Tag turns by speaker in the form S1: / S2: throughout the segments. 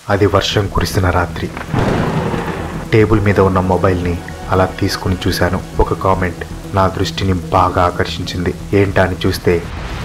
S1: అది వర్షం కురిసిన రాత్రి టేబుల్ మీద ఉన్న మొబైల్ని అలా తీసుకుని చూశాను ఒక కామెంట్ నా దృష్టిని బాగా ఆకర్షించింది ఏంటా అని చూస్తే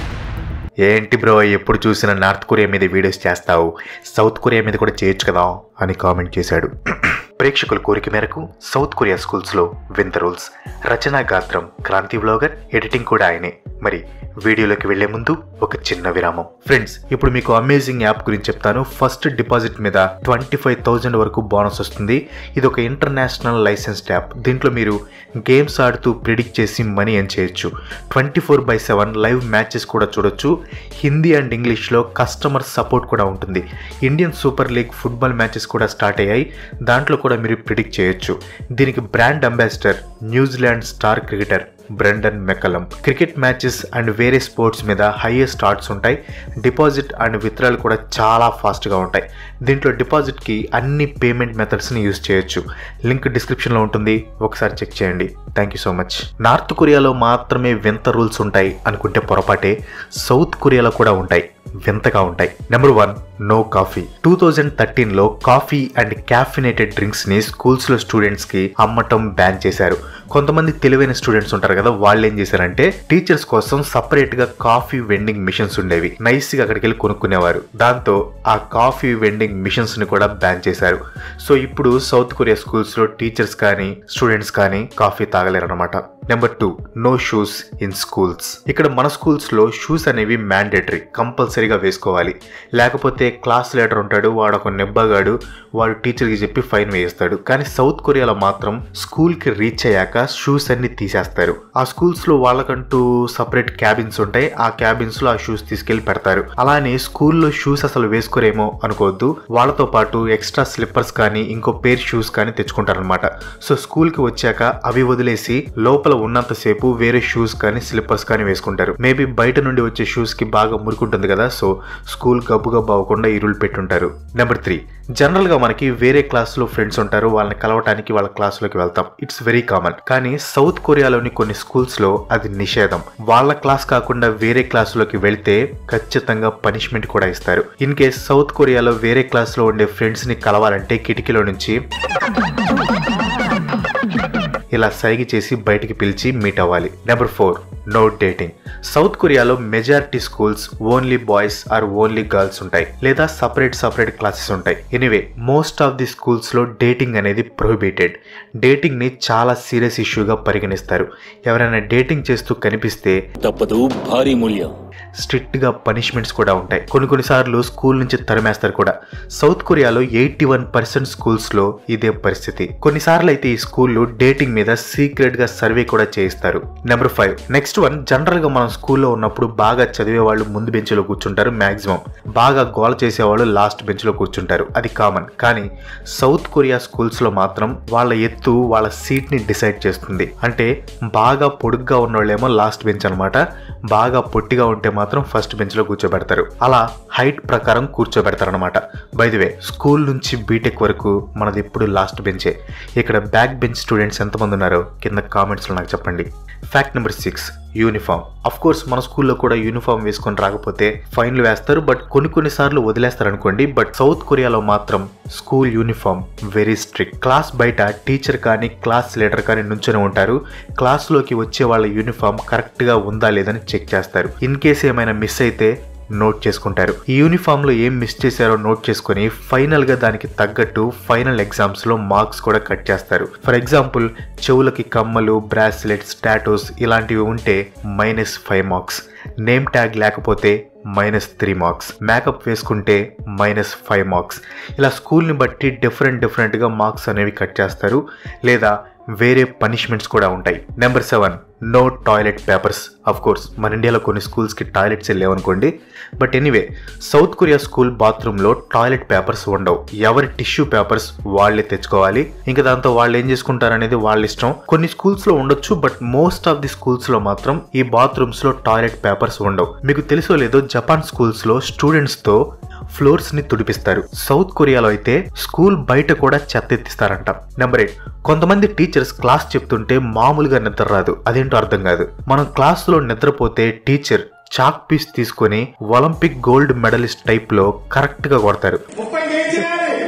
S1: ఏంటి బ్రో ఎప్పుడు చూసినా నార్త్ కొరియా మీద వీడియోస్ చేస్తావు సౌత్ కొరియా మీద కూడా చేయొచ్చు కదా అని కామెంట్ చేశాడు ప్రేక్షకుల కోరిక మేరకు సౌత్ కొరియా స్కూల్స్లో వింత రూల్స్ రచనా గాత్రం క్రాంతి బ్లాగర్ ఎడిటింగ్ కూడా ఆయనే మరి వీడియోలోకి వెళ్లే ముందు ఒక చిన్న విరామం ఫ్రెండ్స్ ఇప్పుడు మీకు అమేజింగ్ యాప్ గురించి చెప్తాను ఫస్ట్ డిపాజిట్ మీద ట్వంటీ ఫైవ్ థౌజండ్ వరకు బోనస్ వస్తుంది ఇది ఒక ఇంటర్నేషనల్ లైసెన్స్డ్ యాప్ దీంట్లో మీరు గేమ్స్ ఆడుతూ ప్రిడిక్ట్ చేసి మనీ ఎన్ చేయొచ్చు twenty four by seven live matches కూడా చూడొచ్చు హిందీ అండ్ ఇంగ్లీష్లో కస్టమర్ సపోర్ట్ కూడా ఉంటుంది Indian super league football matches కూడా స్టార్ట్ అయ్యాయి దాంట్లో కూడా మీరు ప్రిడిక్ట్ చేయొచ్చు దీనికి brand ambassador New Zealand star cricketer Brendon McCullum cricket matches and వేరే స్పోర్ట్స్ మీద హైయెస్ట్ ఆర్ట్స్ ఉంటాయి డిపాజిట్ అండ్ విత్డ్రాల్ కూడా చాలా ఫాస్ట్గా ఉంటాయి దీంట్లో డిపాజిట్కి అన్ని పేమెంట్ మెథడ్స్ని యూజ్ చేయొచ్చు లింక్ డిస్క్రిప్షన్లో ఉంటుంది ఒకసారి చెక్ చేయండి thank you so much north కొరియాలో మాత్రమే వింత రూల్స్ ఉంటాయి అనుకుంటే పొరపాటే సౌత్ కొరియాలో కూడా ఉంటాయి వింతగా ఉంటాయి number one no coffee two thousand థర్టీన్లో కాఫీ అండ్ క్యాఫినేటెడ్ డ్రింక్స్ని స్కూల్స్లో స్టూడెంట్స్కి అమ్మటం బ్యాన్ చేశారు కొంతమంది తెలివైన స్టూడెంట్స్ ఉంటారు కదా వాళ్ళు ఏం చేశారంటే టీచర్స్ కోసం సపరేట్గా కాఫీ వెండింగ్ మిషన్స్ ఉండేవి నైస్గా అక్కడికి వెళ్ళి కొనుక్కునేవారు దాంతో ఆ కాఫీ వెండింగ్ మిషన్స్ని కూడా బ్యాన్ చేశారు సో ఇప్పుడు సౌత్ కొరియా స్కూల్స్లో టీచర్స్ కానీ స్టూడెంట్స్ కానీ కాఫీ తాగలేరన్నమాట number two no shoes in schools ఇక్కడ మన స్కూల్స్లో షూస్ అనేవి మ్యాండేటరీ కంపల్సరీగా వేసుకోవాలి లేకపోతే క్లాస్ లీడర్ ఉంటాడు వాడు ఒక నెబ్బగాడు వాడు టీచర్కి చెప్పి ఫైన్ వేయిస్తాడు కానీ సౌత్ కొరియాలో మాత్రం స్కూల్కి రీచ్ అయ్యాక షూస్ అన్ని తీసేస్తారు ఆ స్కూల్స్లో వాళ్ళకంటూ సపరేట్ క్యాబిన్స్ ఉంటాయి ఆ క్యాబిన్స్లో ఆ షూస్ తీసుకెళ్లి పెడతారు అలానే స్కూల్లో షూస్ అసలు వేసుకోరేమో అనుకోవద్దు వాళ్ళతో పాటు ఎక్స్ట్రా స్లిప్పర్స్ కానీ ఇంకో పేర్ షూస్ కానీ తెచ్చుకుంటారనమాట సో స్కూల్కి వచ్చాక అవి వదిలేసి లోపల ఉన్నంతసేపు వేరే షూస్ కానీ స్లిప్పర్స్ కానీ వేసుకుంటారు మేబీ బయట నుండి వచ్చే షూస్ కి బాగా మురుకుంటుంది కదా సో స్కూల్ గబ్బు గబ్బు అవ్వకుండా ఈ రూల్ పెట్టుంటారు నెంబర్ త్రీ జనరల్ గా మనకి వేరే క్లాస్ లో ఫ్రెండ్స్ ఉంటారు వాళ్ళని కలవటానికి వాళ్ళ క్లాస్ లోకి వెళ్తాం ఇట్స్ వెరీ కామన్ కానీ సౌత్ కొరియాలోని కొన్ని స్కూల్స్ లో అది నిషేధం వాళ్ళ క్లాస్ కాకుండా వేరే క్లాస్ లోకి వెళ్తే ఖచ్చితంగా పనిష్మెంట్ కూడా ఇస్తారు ఇన్ కేస్ సౌత్ కొరియాలో వేరే క్లాస్ లో ఉండే ఫ్రెండ్స్ ని కలవాలంటే కిటికీలో నుంచి ఇలా సైగ చేసి బయటికి పిలిచి మీట్ అవ్వాలి number four no dating south కొరియాలో majority schools only boys or only girls ఉంటాయి లేదా సపరేట్ సపరేట్ క్లాసెస్ ఉంటాయి anyway most of the schools లో డేటింగ్ అనేది ప్రొహిబిటెడ్ డేటింగ్ ని చాలా సీరియస్ ఇష్యూగా పరిగణిస్తారు ఎవరైనా డేటింగ్ చేస్తూ కనిపిస్తే
S2: తప్పదు భారీ మూల్యం
S1: స్ట్రిక్ట్ గా పనిష్మెంట్స్ కూడా ఉంటాయి కొన్ని కొన్నిసార్లు స్కూల్ నుంచి తరిమేస్తారు కూడా సౌత్ కొరియాలో ఎయిటీ వన్ పర్సెంట్ స్కూల్స్ లో ఇదే పరిస్థితి కొన్నిసార్లు అయితే ఈ స్కూల్లో డేటింగ్ మీద సీక్రెట్ గా సర్వే కూడా చేయిస్తారు number five next one general గా మనం స్కూల్లో ఉన్నప్పుడు బాగా చదివే వాళ్ళు ముందు బెంచ్ లో కూర్చుంటారు మాక్సిమం బాగా గోల చేసేవాళ్ళు లాస్ట్ బెంచ్ లో కూర్చుంటారు అది కామన్ కానీ సౌత్ కొరియా స్కూల్స్ లో మాత్రం వాళ్ళ ఎత్తు వాళ్ళ సీట్ ని డిసైడ్ చేస్తుంది అంటే బాగా పొడుగ్గా ఉన్నోళ్ళేమో లాస్ట్ బెంచ్ అన్నమాట బాగా పొట్టిగా ఉంటే మాత్రం ఫస్ట్ బెంచ్ లో కూర్చోబెడతారు అలా హైట్ ప్రకారం కూర్చోబెడతారు అనమాట వే స్కూల్ నుంచి బీటెక్ వరకు మనది ఇప్పుడు లాస్ట్ బెంచే ఇక్కడ బ్యాక్ బెంచ్ స్టూడెంట్స్ ఎంతమంది ఉన్నారో కింద కామెంట్స్లో నాకు చెప్పండి fact number six uniform of course మన స్కూల్లో కూడా యూనిఫామ్ వేసుకొని రాకపోతే ఫైన్లు వేస్తారు బట్ కొన్ని కొన్ని సార్లు వదిలేస్తారు అనుకోండి బట్ సౌత్ కొరియాలో మాత్రం school uniform very strict class బయట టీచర్ కానీ క్లాస్ లీడర్ కానీ నుంచొని ఉంటారు క్లాస్లోకి వచ్చే వాళ్ళ యూనిఫామ్ కరెక్ట్గా ఉందా లేదని చెక్ చేస్తారు ఇన్ కేస్ ఏమైనా మిస్ అయితే నోట్ చేసుకుంటారు ఈ యూనిఫామ్ లో ఏం మిస్ చేశారో నోట్ చేసుకుని ఫైనల్ గా దానికి తగ్గట్టు ఫైనల్ ఎగ్జామ్స్ లో మార్క్స్ కూడా కట్ చేస్తారు ఫర్ ఎగ్జాంపుల్ చెవులకి కమ్మలు బ్రాస్లెట్స్ టాటోస్ ఇలాంటివి ఉంటే minus five marks name tag లేకపోతే మైనస్ త్రీ మార్క్స్ మేకప్ వేసుకుంటే మైనస్ ఫైవ్ మార్క్స్ ఇలా స్కూల్ని బట్టి డిఫరెంట్ డిఫరెంట్గా మార్క్స్ అనేవి కట్ చేస్తారు లేదా వేరే పనిష్మెంట్స్ కూడా ఉంటాయి number seven no toilet papers of course మన ఇండియాలో కొన్ని స్కూల్స్కి టాయిలెట్స్ లేవనుకోండి but anyway south Korea school బాత్రూంలో టాయిలెట్ పేపర్స్ ఉండవు ఎవరి టిష్యూ పేపర్స్ వాళ్ళే తెచ్చుకోవాలి ఇంకా దాంతో వాళ్ళు ఏం చేసుకుంటారు అనేది వాళ్ళ ఇష్టం కొన్ని స్కూల్స్ లో ఉండొచ్చు but most of the schools లో మాత్రం ఈ బాత్రూమ్స్ లో టాయిలెట్ పేపర్స్ ఉండవు మీకు తెలుసో లేదో జపాన్ స్కూల్స్ లో స్టూడెంట్స్ తో ఫ్లోర్స్ ని తుడిపిస్తారు సౌత్ కొరియాలో అయితే స్కూల్ బయట కూడా చెత్త ఎత్తిస్తారంట నెంబర్ ఎయిట్ కొంతమంది టీచర్స్ క్లాస్ చెప్తుంటే మామూలుగా నిద్ర రాదు అదేంటో అర్థం కాదు మనం క్లాస్ లో నిద్రపోతే టీచర్ చాక్ పీస్ తీసుకొని ఒలింపిక్ గోల్డ్ మెడలిస్ట్ టైప్ లో కరెక్ట్ గా కొడతారు
S3: ముప్పై ఏం చేయాలి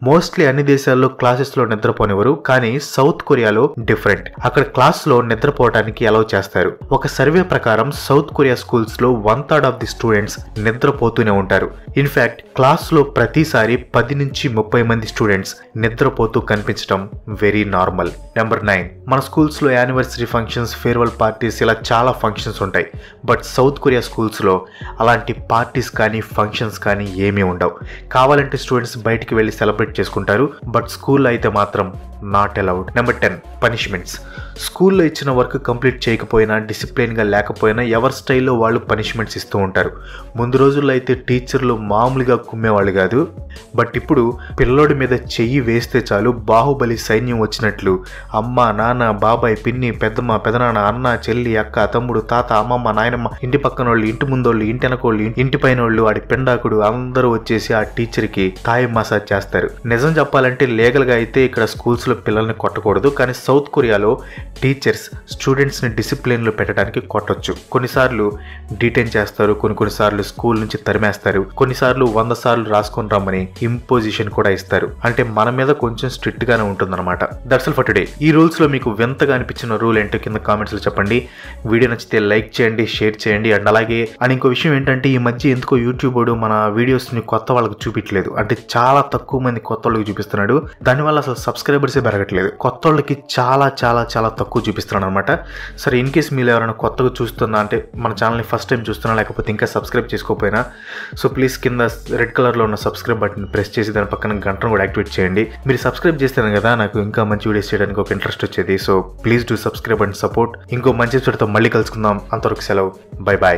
S1: మోస్ట్లీ అన్ని దేశాల్లో క్లాసెస్ లో నిద్రపోనివ్వరు కానీ సౌత్ కొరియాలో డిఫరెంట్ అక్కడ క్లాస్ లో నిద్రపోవడానికి అలౌ చేస్తారు ఒక సర్వే ప్రకారం సౌత్ కొరియా స్కూల్స్ లో one third of the students నిద్రపోతూనే ఉంటారు ఇన్ఫాక్ట్ క్లాస్ లో ప్రతిసారి పది నుంచి ముప్పై మంది స్టూడెంట్స్ నిద్రపోతూ కనిపించడం వెరీ నార్మల్ నెంబర్ నైన్ మన స్కూల్స్ లో యానివర్సరీ ఫంక్షన్స్ ఫేర్వెల్ పార్టీస్ ఇలా చాలా ఫంక్షన్స్ ఉంటాయి బట్ సౌత్ కొరియా స్కూల్స్ లో అలాంటి పార్టీస్ కానీ ఫంక్షన్స్ కానీ ఏమీ ఉండవు కావాలంటే స్టూడెంట్స్ బయటికి వెళ్ళి సెలబ్రేట్ చేసుకుంటారు బట్ స్కూల్లో అయితే మాత్రం not allowed number ten punishments స్కూల్లో ఇచ్చిన వర్క్ కంప్లీట్ చేయకపోయినా డిసిప్లిన్గా లేకపోయినా ఎవరి స్టైల్లో వాళ్ళు పనిష్మెంట్స్ ఇస్తూ ఉంటారు ముందు రోజుల్లో అయితే టీచర్లు మామూలుగా కుమ్మేవాళ్ళు కాదు బట్ ఇప్పుడు పిల్లోడి మీద చెయ్యి వేస్తే చాలు బాహుబలి సైన్యం వచ్చినట్లు అమ్మ నాన్న బాబాయ్ పిన్ని పెద్దమ్మ పెదనాన్న అన్న చెల్లి అక్క తమ్ముడు తాత అమ్మమ్మ నాయనమ్మ ఇంటి పక్కన వాళ్ళు ఇంటి ముందోళ్ళు ఇంటి వెనకోళ్ళు ఇంటి పైన వాళ్ళు వాడి పెండాకుడు అందరూ వచ్చేసి ఆ టీచర్కి థాయ్ మసాజ్ చేస్తారు నిజం చెప్పాలంటే లీగల్గా అయితే ఇక్కడ స్కూల్స్లో పిల్లల్ని కొట్టకూడదు కానీ సౌత్ కొరియాలో టీచర్స్ స్టూడెంట్స్ని డిసిప్లిన్లో పెట్టడానికి కొట్టొచ్చు కొన్నిసార్లు డీటైన్ చేస్తారు కొన్ని కొన్నిసార్లు స్కూల్ నుంచి తరిమేస్తారు కొన్నిసార్లు వంద సార్లు రాసుకొని రమ్మని ఇంపోజిషన్ కూడా ఇస్తారు అంటే మన మీద కొంచెం స్ట్రిక్ట్ గానే ఉంటుందన్నమాట దట్స్ ఫర్ టుడే ఈ రూల్స్ లో మీకు వింతగా అనిపించిన రూల్ ఏంటో కింద కామెంట్స్ లో చెప్పండి వీడియో నచ్చితే లైక్ చేయండి షేర్ చేయండి అండ్ అలాగే అండ్ ఇంకో విషయం ఏంటంటే ఈ మధ్య ఎందుకో యూట్యూబ్ మన వీడియోస్ ని కొత్త వాళ్ళకి చూపించలేదు అంటే చాలా తక్కువ మంది కొత్త వాళ్ళకి చూపిస్తున్నాడు దానివల్ల అసలు సబ్స్క్రైబర్సే పెరగట్లేదు కొత్త వాళ్ళకి చాలా చాలా చాలా తక్కువ చూపిస్తున్నాడు అనమాట సరే ఇన్ కేస్ మీరు ఎవరైనా కొత్తగా చూస్తున్నా అంటే మన ఛానల్ని ఫస్ట్ టైం చూస్తున్నా లేకపోతే ఇంకా సబ్స్క్రైబ్ చేసుకోకపోయినా సో ప్లీజ్ కింద రెడ్ కలర్లో ఉన్న సబ్స్క్రైబ్ బటన్ ప్రెస్ చేసి దాని పక్కన గంటను కూడా యాక్టివేట్ చేయండి మీరు సబ్స్క్రైబ్ చేస్తేనే కదా నాకు ఇంకా మంచి వీడియోస్ చేయడానికి ఒక ఇంట్రెస్ట్ వచ్చేది so please do subscribe and support ఇంకో మంచి ఎపిసోడ్తో మళ్ళీ కలుసుకుందాం అంతవరకు సెలవు బై బాయ్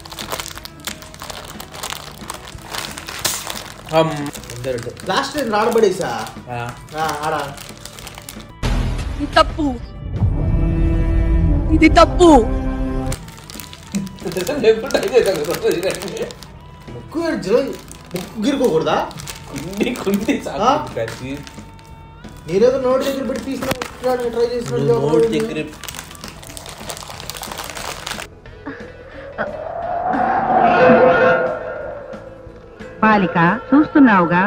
S3: లాస్ట్ టైం రాడబడేసా ఆడ
S4: ఇది తప్పు ఇది తప్పు
S3: ముక్కు జర ముక్కు గిరుకోకూడదా
S5: నీకుంది
S3: ఆ? నేనేదో నోటి దగ్గర పెట్టి తీసిన ట్రై
S5: నోటి
S3: చేసిన
S5: దగ్గర
S6: బాలిక చూస్తున్నావుగా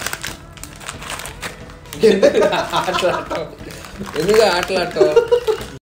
S5: ఆటలాడటం ఎందుకు ఆటలాడటం